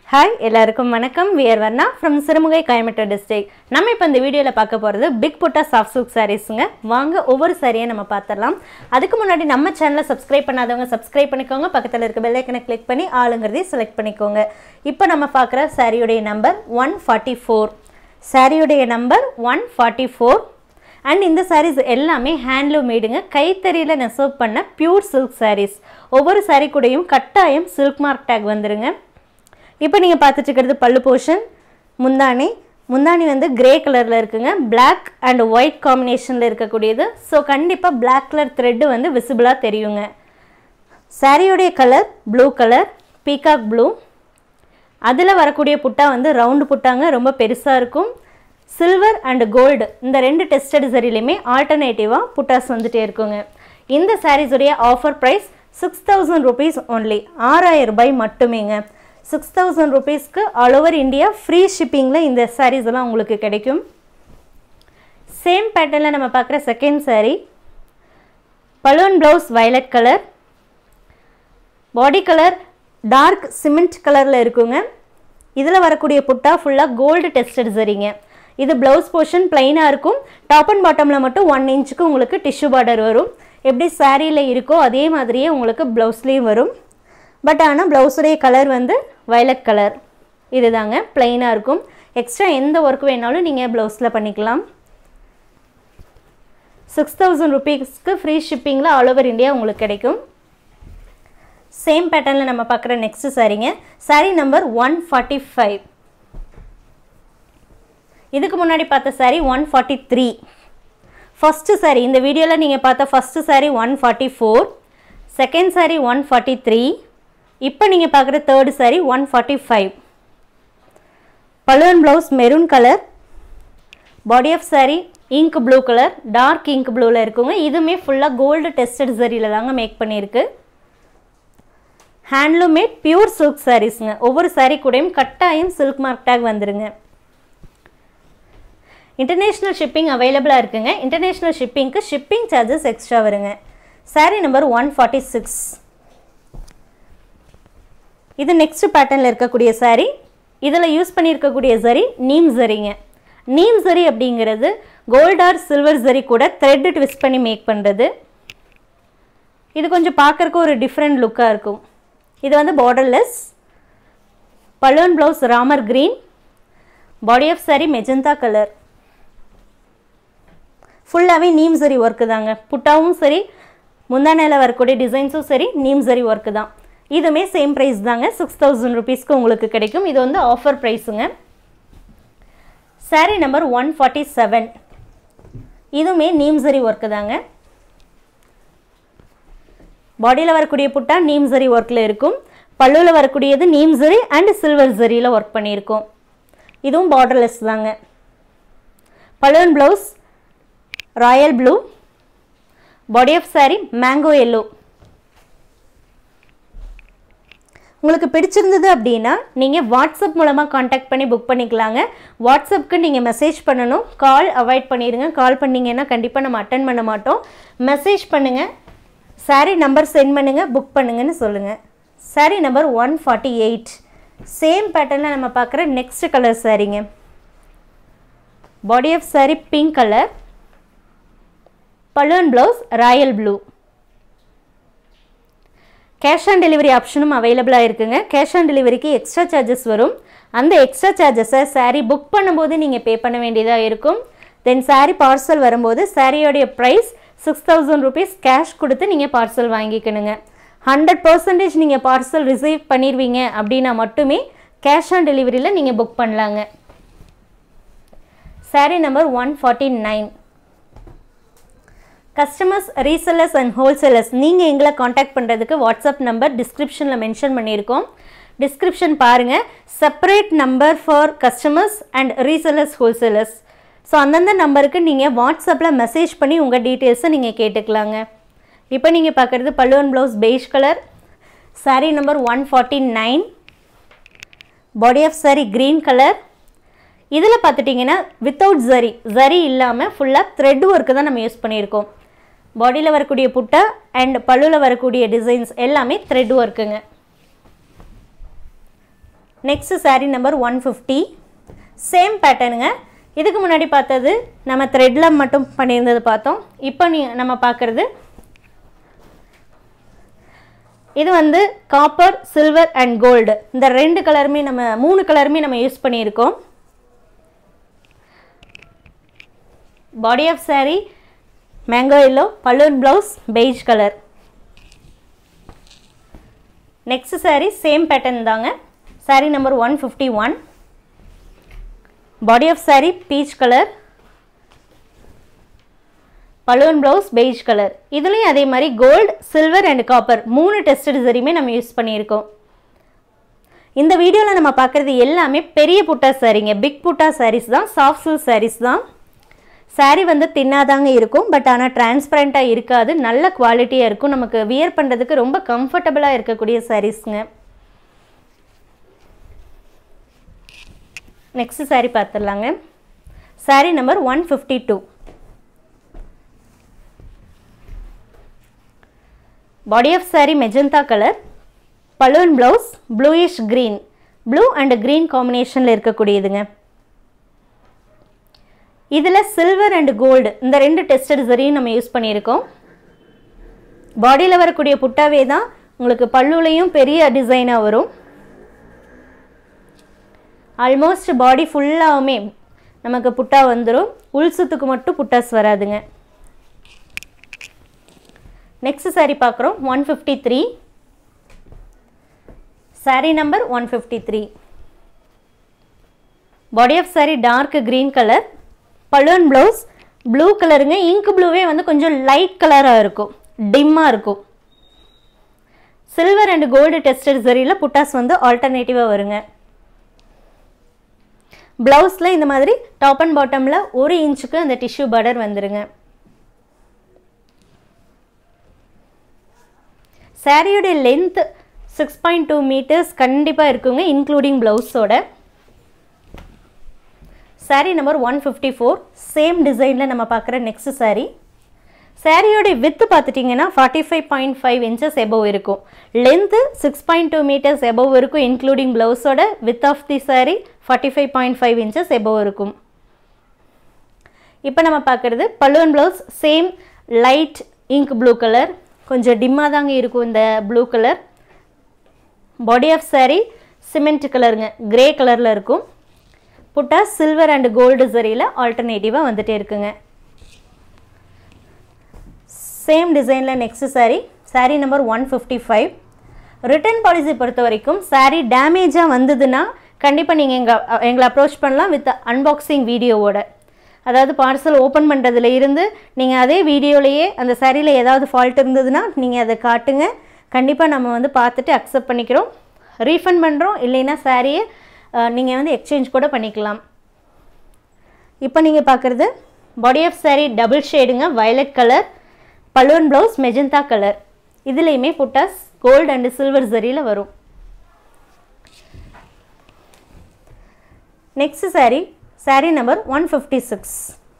hi எல்லாருக்கும் வணக்கம் we're Varna from Sirumugai Coimbatore district நம்ம இப்போ இந்த வீடியோவில் பார்க்க போகிறது பிக் புட்டா சாஃப்ட் சில்க் சாரீஸுங்க வாங்க ஒவ்வொரு சாரியை நம்ம பார்த்துடலாம் அதுக்கு முன்னாடி நம்ம சேனலை சப்ஸ்கிரைப் பண்ணாதவங்க சப்ஸ்கிரைப் பண்ணிக்கோங்க பக்கத்தில் இருக்க பெல் ஐக்கனை கிளிக் பண்ணி ஆளுங்கிறதையும் செலக்ட் பண்ணிக்கோங்க இப்போ நம்ம பார்க்குற சாரியுடைய நம்பர் ஒன் ஃபார்ட்டி ஃபோர் சாரியுடைய number one forty four and இந்த சாரீஸ் எல்லாமே ஹேண்ட்லூம் மேடுங்க கைத்தறியில் நெசவு பண்ண பியூர் சில்க் சாரீஸ் ஒவ்வொரு சாரீ கூடயும் கட்டாயம் சில்க் மார்க் டேக் வந்துருங்க இப்போ நீங்கள் பார்த்துட்டு இருக்கிறது பல்லு போர்ஷன் முந்தானி முந்தானி வந்து கிரே கலரில் இருக்குங்க Black அண்ட் ஒயிட் காம்பினேஷனில் இருக்கக்கூடியது ஸோ கண்டிப்பாக Black கலர் த்ரெட்டு வந்து விசிபிளாக தெரியுங்க சாரியோடைய colour blue colour peacock blue அதில் வரக்கூடிய புட்டா வந்து ரவுண்டு புட்டாங்க ரொம்ப பெருசாக இருக்கும் சில்வர் அண்ட் கோல்டு இந்த ரெண்டு டெஸ்டட் சரிலையுமே ஆல்டர்னேட்டிவாக புட்டாஸ் வந்துட்டே இருக்குங்க இந்த சாரீஸுடைய offer price six thousand rupees only ஆறாயிரம் ரூபாய் மட்டுமேங்க சிக்ஸ் தௌசண்ட் ருபீஸ்க்கு ஆல் ஓவர் இந்தியா ஃப்ரீ ஷிப்பிங்கில் இந்த சாரீஸ் எல்லாம் உங்களுக்கு கிடைக்கும் சேம் பேட்டர்னில் நம்ம பார்க்குற second saree balloon blouse violet colour body colour dark cement கலரில் இருக்குங்க இதில் வரக்கூடிய புட்டா ஃபுல்லாக கோல்டு டெஸ்டட் சரிங்க இது ப்ளவுஸ் போர்ஷன் பிளைனாக இருக்கும் டாப் அண்ட் பாட்டமில் மட்டும் ஒன் இன்ச்சுக்கு உங்களுக்கு டிஷ்யூ பார்டர் வரும் எப்படி சாரியில் இருக்கோ அதே மாதிரியே உங்களுக்கு ப்ளவுஸ்லேயும் வரும் பட் ஆனால் ப்ளவுஸுடைய கலர் வந்து வயலட் கலர் இதுதாங்க பிளைனாக இருக்கும் எக்ஸ்ட்ரா எந்த ஒர்க் வேணாலும் நீங்கள் ப்ளவுஸில் பண்ணிக்கலாம் சிக்ஸ் தௌசண்ட் ருபீஸ்க்கு ஃப்ரீ ஷிப்பிங்கில் ஆல் ஓவர் இந்தியா உங்களுக்கு கிடைக்கும் சேம் பேட்டர்னில் நம்ம பார்க்குற நெக்ஸ்ட் சாரீங்க sari number one forty five இதுக்கு முன்னாடி பார்த்த sari one forty three first sari இந்த வீடியோவில் நீங்கள் பார்த்த first sari one forty four second sari one forty three இப்போ நீங்கள் பார்க்குற third sari one forty five balloon blouse maroon colour body of sari ink blue colour dark ink ப்ளூவில் இருக்குங்க இதுவுமே ஃபுல்லாக கோல்டு டெஸ்டட் சரியில் தாங்க மேக் பண்ணியிருக்கு ஹேண்ட்லூம் மேட் பியூர் சில்க் சாரீஸுங்க ஒவ்வொரு சாரீ கூடயும் கட்டாயம் சில்க் மார்க் டேக் வந்துருங்க இன்டர்நேஷ்னல் ஷிப்பிங் அவைலபிளாக இருக்குங்க இன்டர்நேஷ்னல் ஷிப்பிங்க்கு ஷிப்பிங் சார்ஜஸ் எக்ஸ்ட்ரா வருங்க sari number one forty six இது நெக்ஸ்ட் பேட்டர்னில் இருக்கக்கூடிய சாரீ இதில் யூஸ் பண்ணியிருக்கக்கூடிய சரி நீம் சரிங்க நீம் சரி அப்படிங்கிறது கோல்ட் ஆர் சில்வர் சரி கூட த்ரெட் ட்விஸ்ட் பண்ணி மேக் பண்ணுறது இது கொஞ்சம் பார்க்குறக்கு ஒரு டிஃப்ரெண்ட் லுக்காக இருக்கும் இது வந்து borderless balloon blouse Ramar green body of saree magenta colour ஃபுல்லாகவே நீம் சரி ஒர்க்கு தாங்க புட்டாவும் சரி முந்தானையில் வரக்கூடிய டிசைன்ஸும் சரி நீம் சரி ஒர்க்கு தான் இதுவுமே சேம் ப்ரைஸ் தாங்க சிக்ஸ் தௌசண்ட் ருபீஸ்க்கு உங்களுக்கு கிடைக்கும் இது வந்து ஆஃபர் ப்ரைஸுங்க saree number one forty seven இதுவுமே நீம் சரி ஒர்க்கு தாங்க பாடியில் வரக்கூடிய புட்டா நீம் சரி ஒர்க்கில் இருக்கும் பல்லுவில் வரக்கூடியது நீம் சரி அண்ட் சில்வர் சரியில் ஒர்க் பண்ணியிருக்கோம் இதுவும் பார்டர்லெஸ் தாங்க balloon blouse royal blue body of saree mango yellow உங்களுக்கு பிடிச்சிருந்தது அப்படின்னா நீங்கள் வாட்ஸ்அப் மூலமாக காண்டாக்ட் பண்ணி புக் பண்ணிக்கலாங்க வாட்ஸ்அப்புக்கு நீங்கள் மெசேஜ் பண்ணணும் கால் அவாய்ட் பண்ணிடுங்க கால் பண்ணிங்கன்னா கண்டிப்பாக நம்ம அட்டன் பண்ண மாட்டோம் மெசேஜ் பண்ணுங்கள் சாரீ நம்பர் சென்ட் பண்ணுங்கள் புக் பண்ணுங்கன்னு சொல்லுங்கள் saree number one forty eight same பேட்டர்னில் நம்ம பார்க்குற நெக்ஸ்ட் கலர் சாரீங்க body of saree pink colour balloon blouse royal blue cash on delivery ஆப்ஷனும் அவைலபிளாக இருக்குங்க கேஷ் ஆன் டெலிவரிக்கு எக்ஸ்ட்ரா சார்ஜஸ் வரும் அந்த எக்ஸ்ட்ரா சார்ஜஸை சாரீ புக் பண்ணும்போது நீங்கள் பே பண்ண வேண்டியதாக இருக்கும் தென் சாரீ பார்சல் வரும்போது சாரியோடைய price six thousand rupees cash கொடுத்து நீங்கள் பார்சல் வாங்கிக்கணுங்க ஹண்ட்ரட் பர்சன்டேஜ் நீங்கள் பார்சல் ரிசீவ் பண்ணிடுவீங்க அப்படின்னா மட்டுமே கேஷ் ஆன் டெலிவரியில் நீங்கள் புக் பண்ணலாங்க saree number one forty nine customers resellers and wholesalers நீங்கள் எங்களை காண்டாக்ட் பண்ணுறதுக்கு வாட்ஸ்அப் நம்பர் டிஸ்கிரிப்ஷனில் மென்ஷன் பண்ணியிருக்கோம் டிஸ்கிரிப்ஷன் பாருங்கள் separate number for customers and resellers wholesalers so அந்தந்த நம்பருக்கு நீங்கள் வாட்ஸ்அப்பில் மெசேஜ் பண்ணி உங்கள் டீட்டெயில்ஸை நீங்கள் கேட்டுக்கலாங்க இப்போ நீங்கள் பார்க்குறது பல்லுவன் blouse beige colour saree number one forty nine body of saree green colour இதில் பார்த்துட்டிங்கன்னா வித்தவுட் ஜரி ஜரி இல்லாமல் ஃபுல்லாக த்ரெட் ஒர்க்கு தான் நம்ம யூஸ் பண்ணியிருக்கோம் பாடியில் வரக்கூடிய புட்டா அண்ட் பல்லுவில் வரக்கூடிய டிசைன்ஸ் எல்லாமே த்ரெட் ஒர்க்குங்க next saree number one fifty same பேட்டர்னுங்க இதுக்கு முன்னாடி பார்த்தது நம்ம த்ரெட்டில் மட்டும் பண்ணியிருந்தது பார்த்தோம் இப்போ நீ நம்ம பார்க்குறது இது வந்து காப்பர் சில்வர் அண்ட் கோல்டு இந்த ரெண்டு கலருமே நம்ம மூணு கலருமே நம்ம யூஸ் பண்ணியிருக்கோம் body of saree mango yellow balloon blouse beige colour next saree same pattern தாங்க saree number one fifty one body of saree peach colour balloon blouse beige colour இதுலேயும் அதே மாதிரி கோல்டு சில்வர் அண்ட் காப்பர் மூணு tested சரியுமே நம்ம use பண்ணியிருக்கோம் இந்த வீடியோவில் நம்ம பார்க்குறது எல்லாமே பெரிய புட்டா சாரீங்க பிக் புட்டா சாரீஸ் தான் சாஃப்ட் சில்க் சாரீஸ் தான் saree வந்து தின்னாதாங்க இருக்கும் பட் ஆனால் டிரான்ஸ்பரண்ட்டாக இருக்காது நல்ல குவாலிட்டியாக இருக்கும் நமக்கு வியர் பண்ணுறதுக்கு ரொம்ப கம்ஃபர்டபுளாக இருக்கக்கூடிய சாரீஸ்ங்க நெக்ஸ்ட் saree பார்த்துடலாங்க saree number one fifty two body of saree magenta colour balloon blouse bluish green blue and green காம்பினேஷனில் இருக்கக்கூடியதுங்க இதில் சில்வர் அண்ட் கோல்டு இந்த ரெண்டு டெஸ்டட் சரியும் நம்ம யூஸ் பண்ணியிருக்கோம் பாடியில் வரக்கூடிய புட்டாவே தான் உங்களுக்கு பல்லுலையும் பெரிய டிசைனாக வரும் ஆல்மோஸ்ட் பாடி ஃபுல்லாகவுமே நமக்கு புட்டா வந்துடும் உள் சுத்துக்கு மட்டும் புட்டாஸ் வராதுங்க நெக்ஸ்ட் saree பார்க்குறோம் one fifty three saree number one fifty three body of saree dark green colour balloon blouse blue கலருங்க இங்க் ப்ளூவே வந்து கொஞ்சம் லைட் கலராக இருக்கும் டிம்மாக இருக்கும் சில்வர் அண்ட் கோல்டு டெஸ்டட் சரியில் புட்டாஸ் வந்து ஆல்டர்னேட்டிவாக வருங்க ப்ளவுஸில் இந்த மாதிரி டாப் அண்ட் பாட்டமில் ஒரு இன்ச்சுக்கு அந்த டிஷ்யூ பார்டர் வந்துருங்க சாரியோடைய length six point two meters கண்டிப்பாக இருக்குங்க இன்க்ளூடிங் ப்ளவுஸோட saree number one fifty four same டிசைனில் நம்ம பார்க்குற நெக்ஸ்ட் saree சாரியோடைய வித்து பார்த்துட்டிங்கன்னா forty five point five inches above இருக்கும் length six point two meters above இருக்கும் இன்க்ளூடிங் ப்ளவுஸோட width of the saree forty five point five inches above இருக்கும் இப்போ நம்ம பார்க்குறது balloon blouse same light ink blue colour கொஞ்சம் டிம்மாக தாங்க இருக்கும் இந்த blue colour body of saree cement கலருங்க கிரே கலரில் இருக்கும் புட்டா சில்வர் அண்ட் கோல்டு சரியில் ஆல்டர்னேட்டிவாக வந்துட்டே இருக்குங்க சேம் டிசைனில் next saree saree number one fifty five return policy பொறுத்த வரைக்கும் saree டேமேஜாக வந்ததுன்னா கண்டிப்பாக நீங்கள் எங்கள் எங்களை அப்ரோச் பண்ணலாம் வித் அன்பாக்சிங் வீடியோவோட அதாவது பார்சல் ஓப்பன் பண்ணுறதுல இருந்து நீங்கள் அதே வீடியோலையே அந்த சாரியில் ஏதாவது ஃபால்ட் இருந்ததுன்னா நீங்கள் அதை காட்டுங்க கண்டிப்பாக நம்ம வந்து பார்த்துட்டு அக்செப்ட் பண்ணிக்கிறோம் ரீஃபண்ட் பண்ணுறோம் இல்லைன்னா சாரியை நீங்கள் வந்து எக்ஸ்சேஞ்ச் கூட பண்ணிக்கலாம் இப்போ நீங்கள் பார்க்குறது பாடி ஆஃப் saree டபுள் ஷேடுங்க violet colour balloon blouse magenta colour இதுலேயுமே புட்டாஸ் கோல்டு அண்ட் சில்வர் சரியில் வரும் next saree saree number one fifty six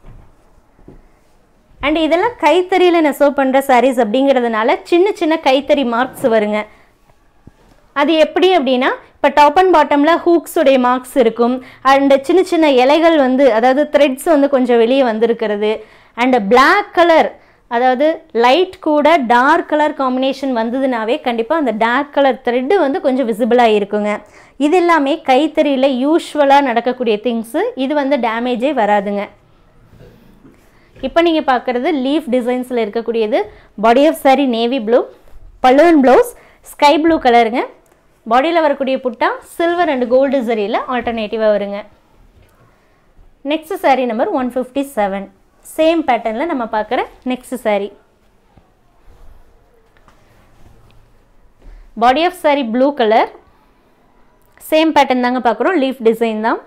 and இதெல்லாம் கைத்தறியில் நெசவு பண்ணுற sarees அப்படிங்கிறதுனால சின்ன சின்ன கைத்தறி மார்க்ஸ் வருங்க அது எப்படி அப்படின்னா இப்போ டாப் அண்ட் பாட்டமில் ஹூக்ஸுடைய மார்க்ஸ் இருக்கும் அண்ட் சின்ன சின்ன இலைகள் வந்து அதாவது த்ரெட்ஸ் வந்து கொஞ்சம் வெளியே வந்திருக்கிறது அண்ட் Black கலர் அதாவது லைட் கூட டார்க் கலர் காம்பினேஷன் வந்ததுனாவே கண்டிப்பாக அந்த டார்க் கலர் த்ரெட்டு வந்து கொஞ்சம் விசிபிளாக இருக்குங்க இது எல்லாமே கைத்தறியில் யூஸ்வலாக நடக்கக்கூடிய திங்ஸு இது வந்து டேமேஜே வராதுங்க இப்போ நீங்கள் பார்க்குறது லீஃப் டிசைன்ஸில் இருக்கக்கூடியது body of saree navy blue balloon blouse sky blue கலருங்க பாடியில் வரக்கூடிய புட்டா சில்வர் அண்ட் கோல்டு சரியில் ஆல்டர்னேட்டிவாக வருங்க next saree number one fifty seven same பேட்டர்னில் நம்ம பார்க்குற next saree body of saree blue colour same pattern தாங்க பார்க்குறோம் லீஃப் டிசைன் தான்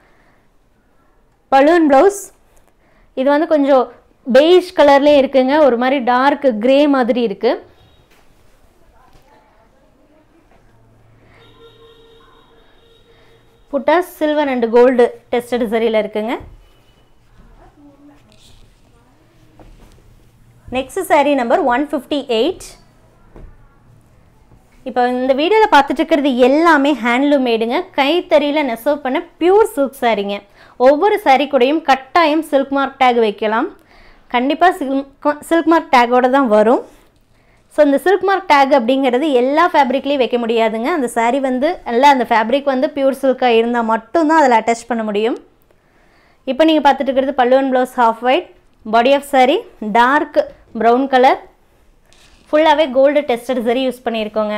பலூன் ப்ளவுஸ் இது வந்து கொஞ்சம் பெய்ஜ் கலர்லேயே இருக்குங்க ஒரு மாதிரி டார்க் கிரே மாதிரி இருக்குது butta silver and gold tested சரியில் இருக்குங்க next saree number one fifty eight இப்போ இந்த வீடியோவில் பார்த்துட்டு இருக்கிறது எல்லாமே ஹேண்ட்லூம் மேடுங்க கைத்தறியில் நெசவு பண்ண பியூர் சில்க் சாரீங்க ஒவ்வொரு சாரீ கூடயும் கட்டாயம் சில்க் மார்க் டேக் வைக்கலாம் கண்டிப்பாக சில்க் சில்க் மார்க் டேக்கோட தான் வரும் ஸோ இந்த சில்க் மார்க் டேக் அப்படிங்கிறது எல்லா ஃபேப்ரிக்லேயும் வைக்க முடியாதுங்க அந்த saree வந்து எல்லாம் அந்த ஃபேப்ரிக் வந்து பியூர் சில்காக இருந்தால் மட்டும்தான் அதில் அட்டாச் பண்ண முடியும் இப்போ நீங்கள் பார்த்துட்டு இருக்கிறது பல்லுவன் blouse half white body of saree dark brown colour ஃபுல்லாகவே கோல்டு டெஸ்டட் சரி யூஸ் பண்ணியிருக்கோங்க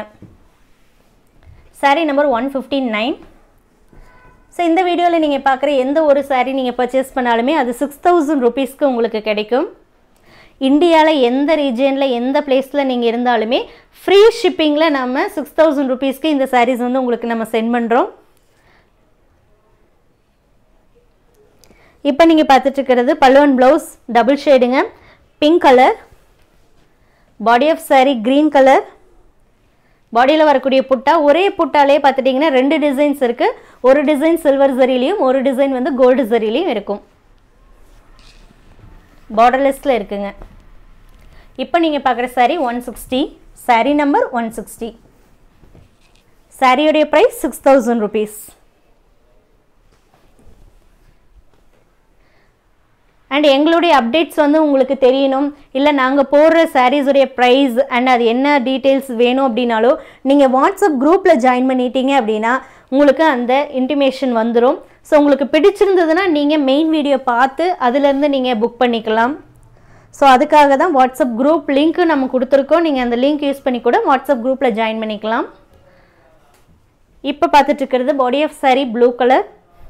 saree number one fifty nine so இந்த வீடியோவில் நீங்கள் பார்க்குற எந்த ஒரு saree நீங்கள் பர்ச்சேஸ் பண்ணாலுமே அது சிக்ஸ் தௌசண்ட் ருபீஸ்க்கு உங்களுக்கு கிடைக்கும் இந்தியாவில் எந்த ரீஜியனில் எந்த பிளேஸில் நீங்கள் இருந்தாலுமே ஃப்ரீ ஷிப்பிங்கில் நம்ம சிக்ஸ் தௌசண்ட் ருபீஸ்க்கு இந்த sarees வந்து உங்களுக்கு நம்ம சென்ட் பண்ணுறோம் இப்போ நீங்கள் பார்த்துட்டு இருக்கிறது பல்லுவன் ப்ளவுஸ் டபுள் ஷேடுங்க pink colour body of saree green colour பாடியில் வரக்கூடிய புட்டா ஒரே புட்டாலே பார்த்துட்டிங்கன்னா ரெண்டு டிசைன்ஸ் இருக்குது ஒரு டிசைன் சில்வர் ஜரிலையும் ஒரு டிசைன் வந்து கோல்டு ஜரிலையும் இருக்கும் பார்டர்லெஸ்ஸில் இருக்குங்க இப்போ நீங்கள் பார்க்குற saree one sixty saree number one sixty சாரியோடைய price six thousand rupees and எங்களுடைய அப்டேட்ஸ் வந்து உங்களுக்கு தெரியணும் இல்லை நாங்கள் போடுற சாரீஸுடைய ப்ரைஸ் அண்ட் அது என்ன டீட்டெயில்ஸ் வேணும் அப்படின்னாலோ நீங்கள் வாட்ஸ்அப் குரூப்பில் ஜாயின் பண்ணிட்டீங்க அப்படின்னா உங்களுக்கு அந்த இன்டிமேஷன் வந்துடும் ஸோ உங்களுக்கு பிடிச்சிருந்ததுன்னா நீங்கள் மெயின் வீடியோ பார்த்து அதுலேருந்து நீங்கள் புக் பண்ணிக்கலாம் ஸோ அதுக்காக தான் வாட்ஸ்அப் குரூப் லிங்க்கு நம்ம கொடுத்துருக்கோம் நீங்கள் அந்த லிங்க் யூஸ் பண்ணி கூட வாட்ஸ்அப் குரூப்பில் ஜாயின் பண்ணிக்கலாம் இப்போ பார்த்துட்டு இருக்கிறது body of saree blue colour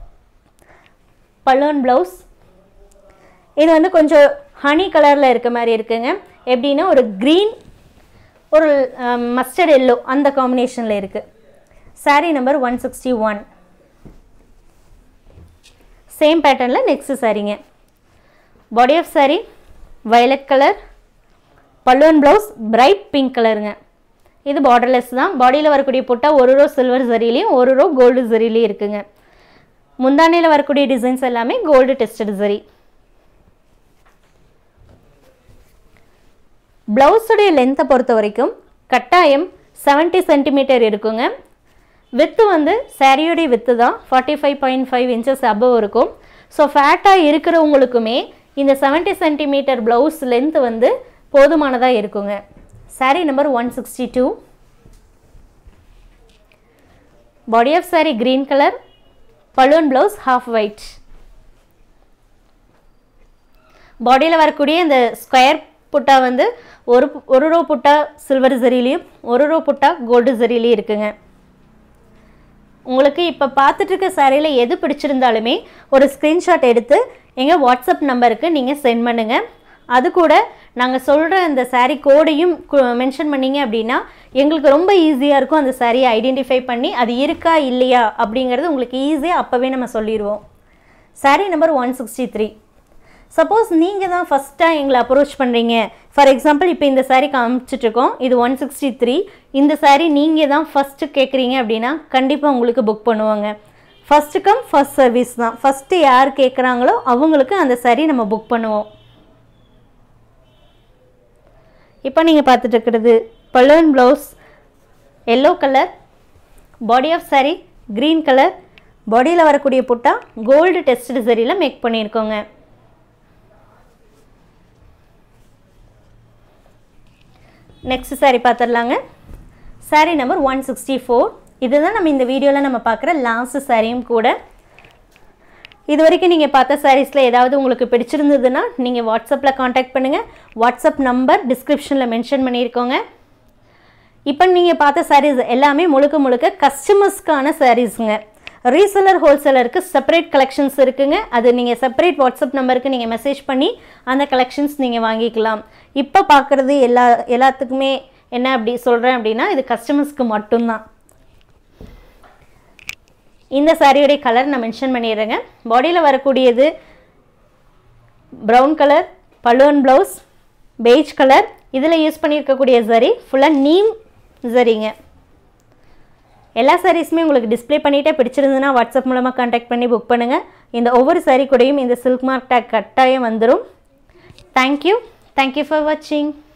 balloon blouse இது வந்து கொஞ்சம் ஹனி கலரில் இருக்க மாதிரி இருக்குங்க எப்படின்னா ஒரு க்ரீன் ஒரு மஸ்டர்ட் எல்லோ அந்த காம்பினேஷனில் இருக்குது saree number one sixty one same பேட்டர்னில் நெக்ஸ்ட் சாரீங்க body of saree violet colour பல்லுவன் ப்ளவுஸ் பிரைட் பிங்க் கலருங்க இது பார்டர்லெஸ் தான் பாடியில் வரக்கூடிய புட்டா ஒரு ரோ சில்வர் ஜரிலையும் ஒரு ரோ கோல்டு ஜரிலையும் இருக்குங்க முந்தானையில் வரக்கூடிய டிசைன்ஸ் எல்லாமே கோல்டு டெஸ்டட் ஜரி ப்ளவுஸுடைய லென்த்தை பொறுத்த வரைக்கும் கட்டாயம் 70 சென்டிமீட்டர் இருக்குங்க வித்து வந்து சாரியோடைய வித்து தான் forty five point five inches above இருக்கும் ஸோ ஃபேட்டாக இருக்கிறவங்களுக்குமே இந்த 70 சென்டிமீட்டர் ப்ளவுஸ் லென்த் வந்து போதுமானதாக இருக்குங்க saree number one sixty two body of saree green colour balloon blouse half white பாடியில் வரக்கூடிய இந்த ஸ்கொயர் புட்டா வந்து ஒரு ஒரு ரோ புட்டா சில்வர் ஜரிலையும் ஒரு ரோ புட்டா கோல்டு ஜரிலையும் இருக்குங்க உங்களுக்கு இப்போ பார்த்துட்டு இருக்க சாரியில் எது பிடிச்சிருந்தாலுமே ஒரு ஸ்க்ரீன்ஷாட் எடுத்து எங்கள் வாட்ஸ்அப் நம்பருக்கு நீங்கள் சென்ட் பண்ணுங்கள் அது கூட நாங்கள் சொல்கிற அந்த saree கோடையும் மென்ஷன் பண்ணீங்க அப்படின்னா எங்களுக்கு ரொம்ப ஈஸியாக இருக்கும் அந்த சாரியை ஐடென்டிஃபை பண்ணி அது இருக்கா இல்லையா அப்படிங்கிறது உங்களுக்கு ஈஸியாக அப்போவே நம்ம சொல்லிடுவோம் saree number one sixty three suppose நீங்கள் தான் ஃபஸ்ட்டாக எங்களை அப்ரோச் பண்ணுறீங்க ஃபார் எக்ஸாம்பிள் இப்போ இந்த saree காமிச்சிட்ருக்கோம் இது ஒன் சிக்ஸ்டி த்ரீ இந்த saree நீங்கள் தான் ஃபஸ்ட்டு கேட்குறீங்க அப்படின்னா கண்டிப்பாக உங்களுக்கு புக் பண்ணுவாங்க ஃபஸ்ட்டு கம் ஃபஸ்ட் சர்வீஸ் தான் ஃபஸ்ட்டு யார் கேட்குறாங்களோ அவங்களுக்கு அந்த saree நம்ம புக் பண்ணுவோம் இப்போ நீங்கள் பார்த்துட்டு இருக்கிறது balloon blouse yellow colour body of saree green colour பாடியில் வரக்கூடிய புட்டா கோல்டு டெஸ்டட் சரியில் மேக் பண்ணியிருக்கோங்க நெக்ஸ்ட் saree பார்த்துடலாங்க saree number one sixty four இதுதான் நம்ம இந்த வீடியோவில் நம்ம பார்க்குற லாஸ்ட் சாரியும் கூட இது வரைக்கும் நீங்கள் பார்த்த சாரீஸில் ஏதாவது உங்களுக்கு பிடிச்சிருந்ததுன்னா நீங்கள் வாட்ஸ்அப்பில் காண்டாக்ட் பண்ணுங்கள் வாட்ஸ்அப் நம்பர் டிஸ்கிரிப்ஷனில் மென்ஷன் பண்ணியிருக்கோங்க இப்போ நீங்கள் பார்த்த சாரீஸ் எல்லாமே முழுக்க முழுக்க கஸ்டமர்ஸ்க்கான சாரீஸுங்க ரீசெலர் ஹோல்சேலருக்கு செப்பரேட் கலெக்ஷன்ஸ் இருக்குங்க அது நீங்கள் செப்பரேட் வாட்ஸ்அப் நம்பருக்கு நீங்கள் மெசேஜ் பண்ணி அந்த கலெக்ஷன்ஸ் நீங்கள் வாங்கிக்கலாம் இப்போ பார்க்குறது எல்லா எல்லாத்துக்குமே என்ன அப்படி சொல்கிறேன் அப்படின்னா இது கஸ்டமர்ஸ்க்கு மட்டும்தான் இந்த சாரியோடைய கலர் நான் மென்ஷன் பண்ணிடுறேங்க பாடியில் வரக்கூடியது brown colour balloon blouse beige colour இதில் யூஸ் பண்ணியிருக்கக்கூடிய சரி ஃபுல்லாக நீம் சரிங்க எல்லா சாரீஸுமே உங்களுக்கு டிஸ்ப்ளே பண்ணிகிட்டே பிடிச்சிருந்ததுன்னா வாட்ஸ்அப் மூலமாக காண்டாக்ட் பண்ணி புக் பண்ணுங்கள் இந்த ஒவ்வொரு சாரீ கூடயும் இந்த சில்க் மார்க் டேக் கட்டாயம் வந்துடும் தேங்க்யூ தேங்க்யூ ஃபார் வாட்சிங்